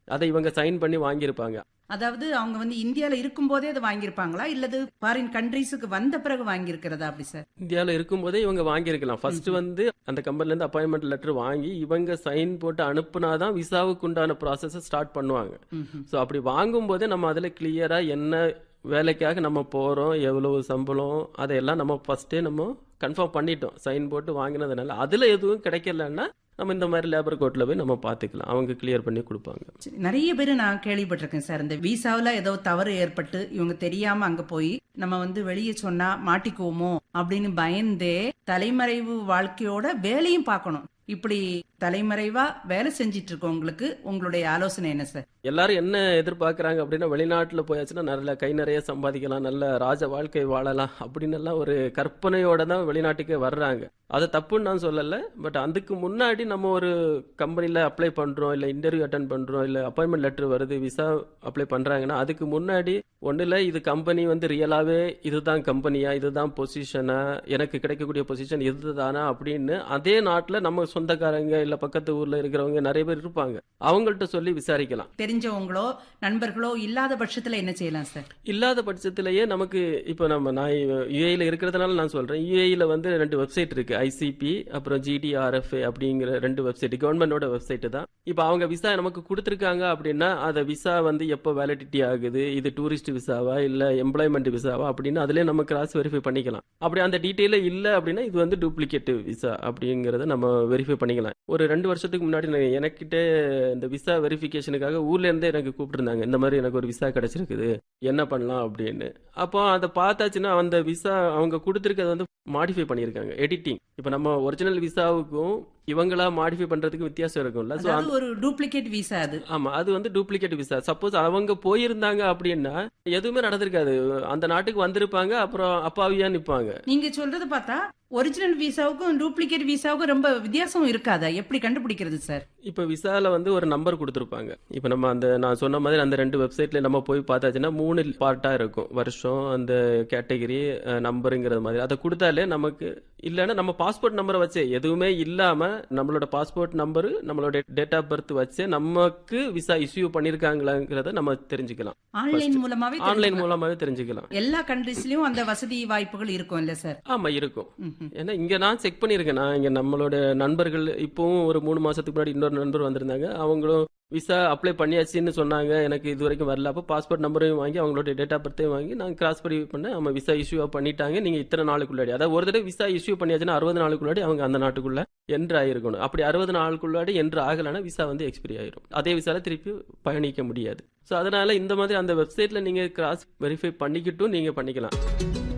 அதை இவங்க சைன் பண்ணி வாங்கியிருப்பாங்க அதாவது அவங்க வந்து இந்தியால இருக்கும்போதே அதை வாங்கியிருப்பாங்களா இல்லது ஃபாரின் கண்ட்ரீஸுக்கு வந்த பிறகு வாங்கியிருக்கிறதா அப்படி சார் இந்தியாவில் இருக்கும்போதே இவங்க வாங்கியிருக்கலாம் ஃபர்ஸ்ட் வந்து அந்த கம்பெனில இருந்து அப்பாயின்மெண்ட் லெட்டர் வாங்கி இவங்க சைன் போட்டு அனுப்புனாதான் விசாவுக்கு உண்டான ப்ராசஸ் ஸ்டார்ட் பண்ணுவாங்க ஸோ அப்படி வாங்கும் போதே நம்ம அதில் கிளியரா என்ன வேலைக்காக நம்ம போறோம் எவ்வளவு சம்பளம் அதையெல்லாம் நம்ம ஃபர்ஸ்டே நம்ம கன்ஃபார்ம் பண்ணிட்டோம் சைன் போட்டு வாங்கினதுனால அதுல எதுவும் கிடைக்கலன்னா நம்ம இந்த மாதிரி லேபர் கோர்ட்ல போய் நம்ம பார்த்துக்கலாம் அவங்க கிளியர் பண்ணி கொடுப்பாங்க சரி, நிறைய பேர் நான் கேள்விப்பட்டிருக்கேன் சார் இந்த விசாவுல ஏதோ தவறு ஏற்பட்டு இவங்க தெரியாம அங்க போய் நம்ம வந்து வெளியே சொன்னா மாட்டிக்குவோமோ அப்படின்னு பயந்தே தலைமறைவு வாழ்க்கையோட வேலையும் பார்க்கணும் இப்படி தலைமறைவா வேலை செஞ்சிட்டு இருக்கவங்களுக்கு உங்களுடைய ஆலோசனை என்ன சார் எல்லாரும் என்ன எதிர்பார்க்கறாங்க அப்படின்னா வெளிநாட்டுல போயாச்சுன்னா நல்ல கை நிறைய சம்பாதிக்கலாம் நல்ல ராஜ வாழ்க்கை வாழலாம் அப்படின்னு எல்லாம் ஒரு கற்பனையோட தான் வெளிநாட்டுக்கு வர்றாங்க அது தப்புன்னு நான் சொல்லல பட் அதுக்கு முன்னாடி நம்ம ஒரு கம்பெனில அப்ளை பண்றோம் இல்ல இன்டர்வியூ அட்டன் பண்றோம் இல்ல அப்பாயின்மெண்ட் லெட்டர் வருது விசா அப்ளை பண்றாங்கன்னா அதுக்கு முன்னாடி ஒண்ணுல இது கம்பெனி வந்து ரியலாவே இதுதான் கம்பெனியா இதுதான் பொசிஷனா எனக்கு கிடைக்கக்கூடிய பொசிஷன் இதுதானா அப்படின்னு அதே நாட்டுல நம்ம சொந்தக்காரங்க இல்ல பக்கத்து ஊர்ல இருக்கிறவங்க நிறைய பேர் இருப்பாங்க அவங்கள்ட்ட சொல்லி விசாரிக்கலாம் தெரிஞ்சவங்களோ நண்பர்களோ இல்லாத பட்சத்துல என்ன செய்யலாம் சார் இல்லாத பட்சத்திலேயே நமக்கு இப்போ நம்ம நான் யுஏல இருக்கிறதுனால நான் சொல்றேன் யுஏல வந்து ரெண்டு வெப்சைட் இருக்கு ஐசிபி அப்புறம் ஜிடிஆர்எஃப்ஏ அப்படிங்கிற ரெண்டு வெப்சைட் கவர்மெண்டோட வெப்சைட் தான் இப்போ அவங்க விசா நமக்கு கொடுத்துருக்காங்க அப்படின்னா அதை விசா வந்து எப்போ வேலிடிட்டி ஆகுது இது டூரிஸ்ட் விசாவா இல்ல எம்ப்ளாய்மெண்ட் விசாவா அப்படின்னு அதுலயே நம்ம கிராஸ் வெரிஃபை பண்ணிக்கலாம் அப்படி அந்த டீட்டெயில இல்ல அப்படின்னா இது வந்து டூப்ளிகேட் விசா அப்படிங்கறத நம்ம வெரிஃபை பண்ணிக்கலாம் ஒரு ரெண்டு வருஷத்துக்கு முன்னாடி நான் எனக்கிட்ட இந்த விசா வெரிஃபிகேஷனுக்காக ஊர்ல இருந்தே எனக்கு கூப்பிட்டுருந்தாங்க இந்த மாதிரி எனக்கு ஒரு விசா கிடைச்சிருக்குது என்ன பண்ணலாம் அப்படின்னு அப்போ அதை பார்த்தாச்சுன்னா அந்த விசா அவங்க கொடுத்துருக்கிறது வந்து மாடிஃபை பண்ணியிருக்காங்க எடிட்டிங் இப்போ நம்ம ஒரிஜினல் விசாவுக்கும் இவங்களா மாடிஃபை பண்றதுக்கு வித்தியாசம் இருக்கும்ல ஸோ அதாவது ஒரு டூப்ளிகேட் விசா அது ஆமா அது வந்து டூப்ளிகேட் விசா சப்போஸ் அவங்க போயிருந்தாங்க அப்படின்னா எதுவுமே நடந்திருக்காது அந்த நாட்டுக்கு வந்திருப்பாங்க அப்புறம் அப்பாவியா நிப்பாங்க நீங்க சொல்றது பார்த்தா ஒரிஜினல் விசாவுக்கும் டூப்ளிகேட் விசாவுக்கும் ரொம்ப வித்தியாசம் இருக்காதா எப்படி கண்டுபிடிக்கிறது சார் இப்ப விசால வந்து ஒரு நம்பர் கொடுத்துருப்பாங்க இப்ப நம்ம அந்த நான் சொன்ன மாதிரி அந்த ரெண்டு வெப்சைட்ல நம்ம போய் பார்த்தாச்சுன்னா மூணு பார்ட்டா இருக்கும் வருஷம் அந்த கேட்டகரி நம்பருங்கிறது மாதிரி அதை கொடுத்தாலே நமக்கு இல்லைன்னா நம்ம பாஸ்போர்ட் நம்பரை வச்சே எதுவுமே இல்லாம நம்மளோட பாஸ்போர்ட் நம்பரு நம்மளோட டேட் ஆஃப் பர்த் வச்சு நமக்கு விசா இஷ்யூ பண்ணிருக்காங்களாங்கிறத நம்ம தெரிஞ்சுக்கலாம் ஆன்லைன் மூலமாவே ஆன்லைன் தெரிஞ்சுக்கலாம். மூலமாவே தெரிஞ்சுக்கலாம் எல்லா கண்ட்ரிஸ்லயும் அந்த வசதி வாய்ப்புகள் இருக்கும் இல்ல சார் ஆமா இருக்கும் ம்ஹும். ஏன்னா இங்க நான் செக் பண்ணியிருக்கேன் நான் இங்க நம்மளோட நண்பர்கள் இப்பவும் ஒரு மூணு மாசத்துக்கு முன்னாடி இன்னொரு நண்பர் வந்திருந்தாங்க அவங்களும் விசா அப்ளை பண்ணியாச்சுன்னு சொன்னாங்க எனக்கு இது வரைக்கும் வரல அப்போ பாஸ்போர்ட் நம்பரையும் வாங்கி அவங்களோட டேட் ஆஃப் பர்த்தையும் வாங்கி நான் கிராஸ் பண்ணி பண்ணேன் அவங்க விசா இஷ்யூ பண்ணிட்டாங்க நீங்க இத்தனை நாளுக்குள்ளாடி அதாவது ஒரு தடவை விசா இஷ்யூ பண்ணியாச்சுன்னா அறுபது நாளுக்குள்ளாடி அவங்க அந்த நாட்டுக்குள்ள என்ட்ரு ஆயிருக்கணும் அப்படி அறுபது நாளுக்குள்ளாடி என்ட்ரு ஆகலைன்னா விசா வந்து எக்ஸ்பிரி ஆயிரும் அதே விசால திருப்பி பயணிக்க முடியாது ஸோ அதனால இந்த மாதிரி அந்த வெப்சைட்ல நீங்க கிராஸ் வெரிஃபை பண்ணிக்கிட்டும் நீங்க பண்ணிக்கலாம்